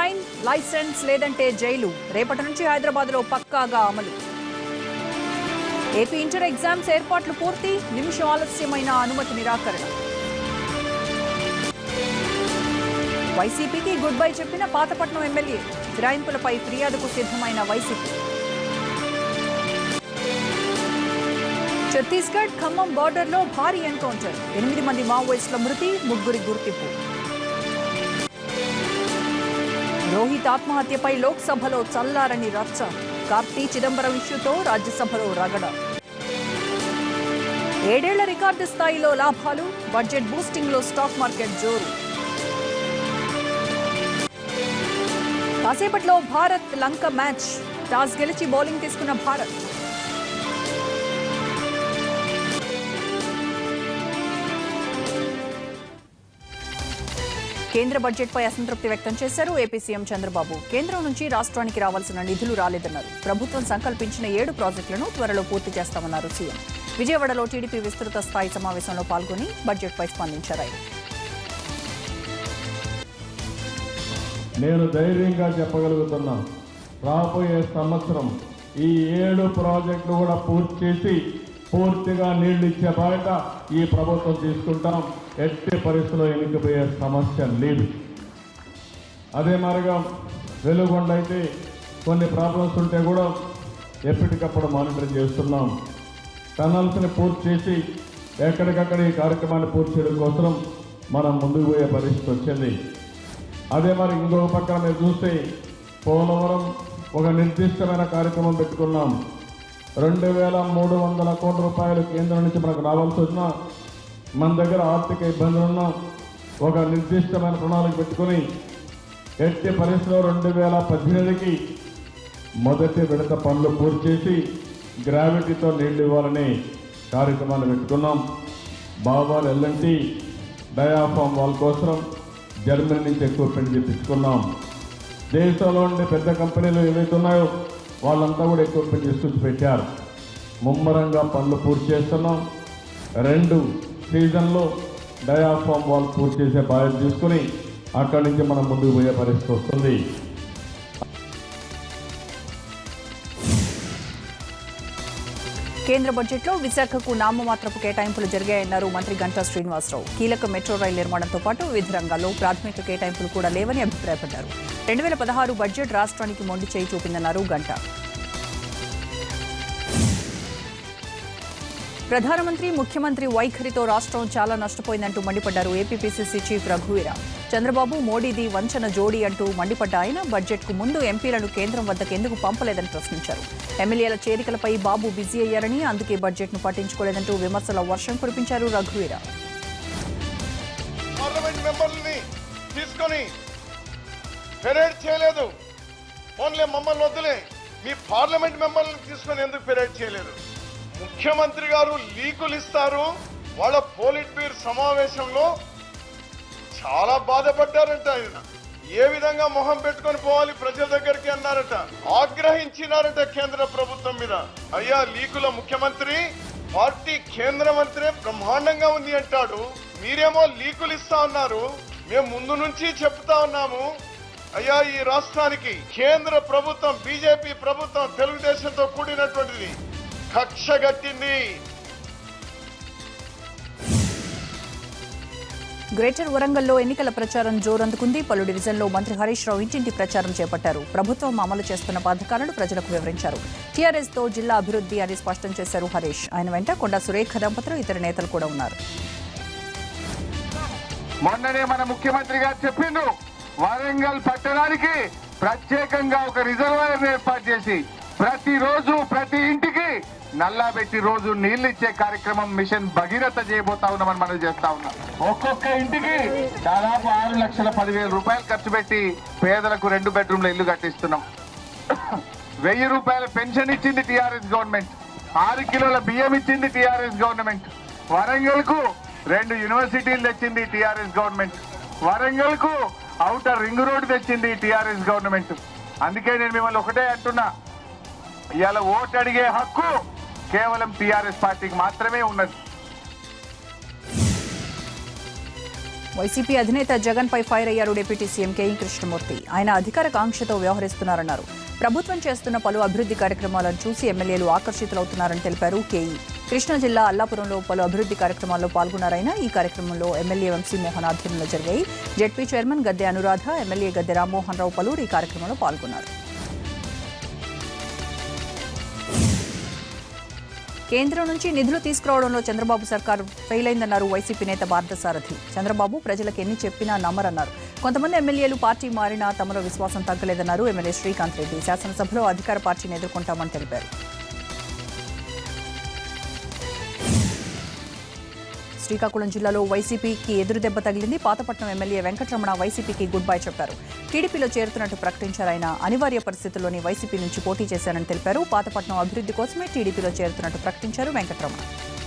fine licence లేదంటే jail రేపటి నుంచి హైదరాబాద్లో పక్కాగా అమలు ఏపీ ఇంటర్ ఎగ్జామ్స్ ఏర్పాట్లు పూర్తి నిమిషం ఆలస్యమైన అనుమతి నిరాకరణ వైసీపీకి గుడ్ బై చెప్పిన పాతపట్నం ఎమ్మెల్యే ఫిరాయింపులపై ఫిర్యాదుకు సిద్ధమైన వైసీపీ ఛత్తీస్గఢ్ ఖమ్మం బార్డర్లో భారీ ఎన్కౌంటర్ ఎనిమిది మంది మావోయిస్టుల మృతి ముగ్గురి గుర్తింపు రోహిత్ ఆత్మహత్యపై లోక్సభలో చల్లారని రచ్చ కార్తీ చిదంబరం ఇష్యూతో రాజ్యసభలో రగడ ఏడేళ్ల రికార్డు స్థాయిలో లాభాలు బడ్జెట్ బూస్టింగ్ లో స్టాక్ మార్కెట్ జోరు కాసేపట్లో భారత్ లంక మ్యాచ్ టాస్ గెలిచి బౌలింగ్ తీసుకున్న భారత్ కేంద్ర బడ్జెట్పై అసంతృప్తి వ్యక్తం చేశారు ఏపీ సీఎం చంద్రబాబు కేంద్రం నుంచి రాష్ట్రానికి రావాల్సిన నిధులు రాలేదన్నారు ప్రభుత్వం సంకల్పించిన ఏడు ప్రాజెక్టులను త్వరలో పూర్తి చేస్తామన్నారు సీఎం విజయవాడలో టీడీపీ విస్తృత స్థాయి సమావేశంలో పాల్గొని బడ్జెట్పై స్పందించారు ఆయన నేను ధైర్యంగా చెప్పగలుగుతున్నా రాబోయే సంవత్సరం ఈ ఏడు ప్రాజెక్టులు కూడా పూర్తి చేసి పూర్తిగా నీళ్లు ఇచ్చే బాధ్యత ఈ ప్రభుత్వం తీసుకుంటాం ఎట్టి పరిస్థితుల్లో ఎన్నికపోయే సమస్య లేదు అదే మాదిరిగా వెలుగొండ అయితే కొన్ని ప్రాబ్లమ్స్ ఉంటే కూడా ఎప్పటికప్పుడు మానిటర్ చేస్తున్నాం టనల్స్ని పూర్తి చేసి ఎక్కడికక్కడ ఈ కార్యక్రమాన్ని పూర్తి చేయడం కోసం మనం ముందుకు పోయే పరిస్థితి వచ్చింది అదే మరి ఇంకొక పక్కన మీరు చూస్తే పోలవరం ఒక నిర్దిష్టమైన కార్యక్రమం పెట్టుకున్నాం రెండు వేల మూడు వందల కోట్ల రూపాయలు కేంద్రం నుంచి మనకు రావాల్సి వచ్చినా మన దగ్గర ఆర్థిక ఇబ్బందులు ఉన్నా ఒక నిర్దిష్టమైన ప్రణాళిక పెట్టుకుని ఎట్టి పరిస్థితిలో రెండు వేల పద్దెనిమిదికి మొదటి విడత పనులు పూర్తి చేసి గ్రావిటీతో నీళ్లు ఇవ్వాలని కార్యక్రమాన్ని పెట్టుకున్నాం బాబాలు ఎల్ఎన్టీ డయాఫామ్ వాళ్ళ కోసం జర్మనీ నుంచి ఎక్విప్మెంట్ తెప్పించుకున్నాం దేశంలో ఉండే పెద్ద కంపెనీలు ఏవైతే ఉన్నాయో వాళ్ళంతా కూడా ఎక్విప్మెంట్ తీసుకొచ్చి పెట్టారు ముమ్మరంగా పనులు పూర్తి చేస్తున్నాం రెండు సీజన్లో డయాఫామ్ వాళ్ళు పూర్తి చేసే బాధ్యత తీసుకుని అక్కడి నుంచి మనం ముందుకు పోయే పరిస్థితి వస్తుంది కేంద్ర బడ్జెట్లో విశాఖకు నామమాత్రపు కేటాయింపులు జరిగాయన్నారు మంత్రి గంటా శ్రీనివాసరావు కీలక మెట్రో రైలు నిర్మాణంతో పాటు వివిధ రంగాల్లో ప్రాథమిక కేటాయింపులు కూడా లేవని అభిప్రాయపడ్డారు రెండు వేల పదహారు బడ్జెట్ రాష్ట్రానికి మొండి చేయి చూపిందన్నారు గంటా ప్రధానమంత్రి ముఖ్యమంత్రి వైఖరితో రాష్ట్రం చాలా నష్టపోయిందంటూ మండిపడ్డారు ఏపీపీసీసీ చీఫ్ రఘువీర చంద్రబాబు మోడీది వంచన జోడీ అంటూ మండిపడ్డ ఆయన బడ్జెట్కు ముందు ఎంపీలను కేంద్రం వద్దకు ఎందుకు పంపలేదని ప్రశ్నించారు ఎమ్మెల్యేల చేరికలపై బాబు బిజీ అయ్యారని అందుకే బడ్జెట్ను పట్టించుకోలేదంటూ విమర్శల వర్షం కురిపించారు రఘువీర పార్లమెంట్ మెంబర్లని తీసుకొని పెరేడ్ చేయలేదు ఓన్లీ మమ్మల్ని వద్దులే మీ పార్లమెంట్ మెంబర్లను తీసుకొని ఎందుకు పెరేడ్ చేయలేదు ముఖ్యమంత్రి గారు లీకులు ఇస్తారు వాళ్ళ పోలిట్ బ్యూరో సమావేశంలో చాలా బాధపడ్డారంట ఆయన ఏ విధంగా మొహం పెట్టుకొని పోవాలి ప్రజల దగ్గరికి అన్నారట ఆగ్రహించినారట కేంద్ర ప్రభుత్వం మీద అయ్యా లీకుల ముఖ్యమంత్రి పార్టీ కేంద్ర మంత్రి బ్రహ్మాండంగా ఉంది అంటాడు మీరేమో లీకులు ఇస్తా ఉన్నారు మేము ముందు నుంచి చెప్తా ఉన్నాము అయ్యా ఈ రాష్ట్రానికి కేంద్ర ప్రభుత్వం బీజేపీ ప్రభుత్వం తెలుగుదేశంతో కూడినటువంటిది కక్ష గట్టింది గ్రేటర్ వరంగల్లో ఎన్నికల ప్రచారం జోరందుకుంది పలు డివిజన్లో మంత్రి హరీష్ రావు ఇంటింటి ప్రచారం చేపట్టారు ప్రభుత్వం అమలు చేస్తున్న పథకాలను ప్రజలకు వివరించారు టీఆర్ఎస్ తో జిల్లా అభివృద్ధి అని స్పష్టం చేశారు హరీష్ ఆయన వెంట కొండా సురేఖ దంపతులు ఇతర నేతలు కూడా ఉన్నారు మొన్ననే మన ముఖ్యమంత్రి గారు చెప్పిండ్రు వరంగల్ పట్టణానికి ప్రత్యేకంగా ఒక రిజర్వాయర్ ఏర్పాటు చేసి ప్రతిరోజు ప్రతి ఇంటికి నల్లా పెట్టి రోజు నీళ్లు ఇచ్చే కార్యక్రమం మిషన్ భగీరథ చేయబోతా ఉన్నామని మనం చేస్తా ఉన్నాం ఒక్కొక్క ఇంటికి దాదాపు ఆరు లక్షల పదివేల రూపాయలు ఖర్చు పెట్టి పేదలకు రెండు బెడ్రూమ్ల ఇల్లు కట్టిస్తున్నాం వెయ్యి రూపాయల పెన్షన్ ఇచ్చింది టిఆర్ఎస్ గవర్నమెంట్ ఆరు కిలోల బియ్యం ఇచ్చింది టిఆర్ఎస్ గవర్నమెంట్ వరంగల్ కు రెండు యూనివర్సిటీలు తెచ్చింది టిఆర్ఎస్ గవర్నమెంట్ వరంగల్ కు అవుటర్ రింగ్ రోడ్ తెచ్చింది టిఆర్ఎస్ గవర్నమెంట్ అందుకే నేను మిమ్మల్ని ఒకటే అంటున్నా ఇవాళ ఓటు అడిగే హక్కు కేవలం టిఆర్ఎస్ పార్టీకి మాత్రమే ఉన్నది వైసీపీ అధినేత జగన్ పై ఫైర్ అయ్యారు డిప్యూటీ సీఎం కేఈ కృష్ణమూర్తి ఆయన అధికార కాంక్షతో వ్యవహరిస్తున్నారన్నారు ప్రభుత్వం చేస్తున్న పలు అభివృద్ధి కార్యక్రమాలను చూసి ఎమ్మెల్యేలు ఆకర్షితులవుతున్నారని తెలిపారు కేఈ కృష్ణా జిల్లా అల్లాపురంలో పలు అభివృద్ధి కార్యక్రమాల్లో పాల్గొన్నారాయన ఈ కార్యక్రమంలో ఎమ్మెల్యే వంశీ మోహన్ ఆధ్వర్యంలో జరిగాయి ZP chairman Gadde Anuradha MLA Gadde Rammohan Rao పలువురు ఈ కార్యక్రమంలో పాల్గొన్నారు కేంద్రం నుంచి నిధులు తీసుకురావడంలో చంద్రబాబు సర్కార్ ఫెయిల్ అయిందన్నారు వైసీపీ నేత పార్థసారథి చంద్రబాబు ప్రజలకు ఎన్ని చెప్పినా నమ్మరన్నారు కొంతమంది ఎమ్మెల్యేలు పార్టీ మారినా తమలో విశ్వాసం తగ్గలేదన్నారు ఎమ్మెల్యే శ్రీకాంత్ రెడ్డి శాసనసభలో అధికార పార్టీని ఎదుర్కొంటామని తెలిపారు శ్రీకాకుళం జిల్లాలో వైసీపీకి ఎదురుదెబ్బ తగిలింది పాతపట్నం ఎమ్మెల్యే వెంకటరమణ వైసీపీకి గుడ్ బై చెప్పారు టీడీపీలో చేరుతున్నట్టు ప్రకటించారు ఆయన అనివార్య పరిస్థితుల్లోని వైసీపీ నుంచి పోటీ చేశారని తెలిపారు పాతపట్నం అభివృద్ధి కోసమే టీడీపీలో చేరుతున్నట్టు ప్రకటించారు వెంకటరమణ